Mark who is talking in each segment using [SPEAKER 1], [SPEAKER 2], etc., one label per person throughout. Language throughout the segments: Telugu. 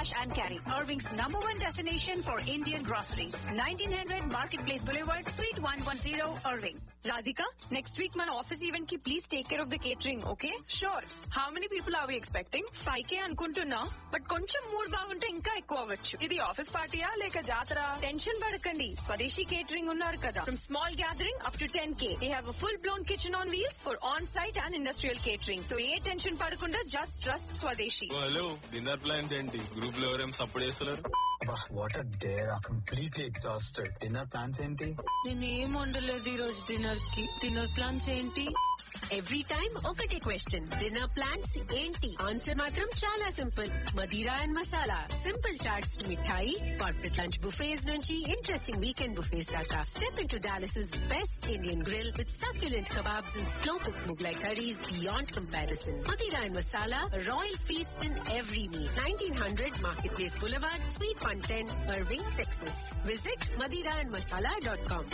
[SPEAKER 1] cash and carry. Irving's number one destination for Indian groceries. 1900 Marketplace Boulevard, Suite 110, Irving.
[SPEAKER 2] Radhika, next week మన ఆఫీస్ ఈవెంట్ కి please take care of the catering okay
[SPEAKER 3] sure how many people are we expecting
[SPEAKER 2] five K అనుకుంటున్నా బట్ కొంచెం మూడ్ బాగుంటే ఇంకా ఎక్కువ అవ్వచ్చు
[SPEAKER 3] ఇది ఆఫీస్ పార్టీయా లేక జాతర
[SPEAKER 2] టెన్షన్ పడకండి స్వదేశీ కేటరింగ్ ఉన్నారు కదా from small gathering up to ten K they have full blown kitchen on wheels for on site and industrial catering so ఏ టెన్షన్ పడకుండా just trust Swadeshi
[SPEAKER 4] hello dinner plans ఏంటి గ్రూప్ లో ఎవరేం సపోర్ట్ చేస్తున్నారు
[SPEAKER 5] what are there are completely exhausted dinner plans ఏంటి
[SPEAKER 2] నేనేం వండలేదు ఈ రోజు డిన్నర్ కి డిన్నర్ ప్లాన్స్ ఏంటి
[SPEAKER 6] ఎవ్రీ టైం ఒకటే క్వశ్చన్ డిన్నర్ ప్లాన్స్ ఏంటి ఆన్సర్ మాత్రం చాలా simple మదీరా and Masala simple chaats mithai corporate lunch buffets నుంచి ఇంట్రెస్టింగ్ వీకెండ్ బుఫేస్ దాకా step in to Dallas best Indian grill with succulent kebabs and slow cooked Mughlai curries beyond comparison. Madira and Masala, a royal feast in every meal. 1900 Marketplace Boulevard, Suite 110, Irving, Texas. Visit madiraandmasala.com.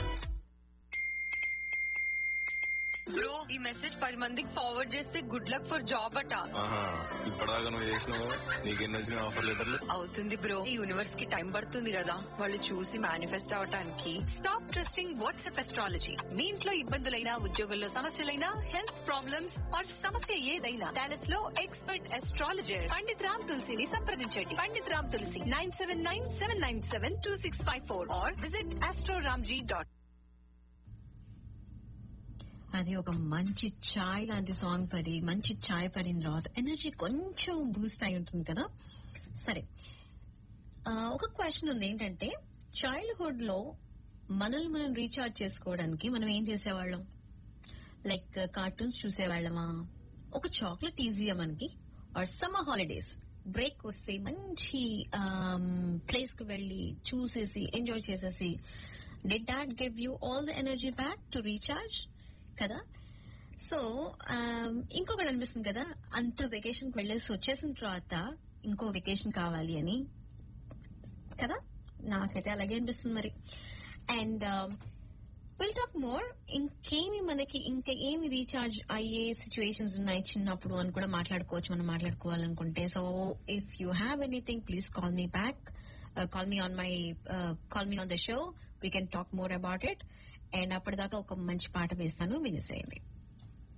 [SPEAKER 2] Bro ఈ మెసేజ్ పది మందికి ఫార్వర్డ్ చేస్తే గుడ్ లక్ ఫర్ జాబ్ అట
[SPEAKER 4] ఆహా ఇప్పటిదాకా నువ్వు చేసినావు నీకెన్ని వచ్చినాయి ఆఫర్ లెటర్లు
[SPEAKER 2] అవుతుంది బ్రో ఈ యూనివర్స్ కి టైం పడుతుంది కదా వాళ్ళు చూసి మేనిఫెస్ట్ అవటానికి
[SPEAKER 1] Stop trusting WhatsApp astrology. మీ ఇంట్లో ఇబ్బందులైనా ఉద్యోగంలో సమస్యలైనా హెల్త్ ప్రాబ్లమ్స్ ఆర్ సమస్య ఏదైనా డాలస్ లో ఎక్స్పర్ట్ అస్ట్రాలజర్ పండిత్ రామ్ తులసిని సంప్రదించండి Pandit Ram Tulasi nine seven nine seven nine seven two six five four or visit Astroramji dot
[SPEAKER 6] అది ఒక మంచి చాయ్ లాంటి సాంగ్ పడి మంచి చాయ్ పడిన తర్వాత ఎనర్జీ కొంచెం బూస్ట్ అయి ఉంటుంది కదా సరే ఆ, ఒక క్వశ్చన్ ఉంది ఏంటంటే చైల్డ్హుడ్ లో మనల్ని మనం రీఛార్జ్ చేసుకోవడానికి మనం ఏం చేసేవాళ్ళం లైక్ కార్టూన్స్ చూసేవాళ్ళమా ఒక చాక్లెట్ ఈజీగా మనకి ఆర్ సమ్మర్ హాలిడేస్ బ్రేక్ వస్తే మంచి ప్లేస్ కు వెళ్ళి చూసేసి ఎంజాయ్ చేసేసి did that give you all the energy back to recharge కదా సో ఇంకొకటి అనిపిస్తుంది కదా అంత వెకేషన్ వెళ్ళేసి వచ్చేసిన తర్వాత ఇంకో వెకేషన్ కావాలి అని కదా నాకైతే అలాగే అనిపిస్తుంది మరి అండ్ విల్ టాక్ మోర్ ఇంకేమి మనకి ఇంకా ఏమి రీఛార్జ్ అయ్యే సిచ్యువేషన్స్ ఉన్నాయి చిన్నప్పుడు అని కూడా మాట్లాడుకోవచ్చు మనం మాట్లాడుకోవాలనుకుంటే so if you have anything please call me back call me on my call me on the show we can talk more about it and అప్పటిదాకా ఒక మంచి పాట వేస్తాను వినిసేయండి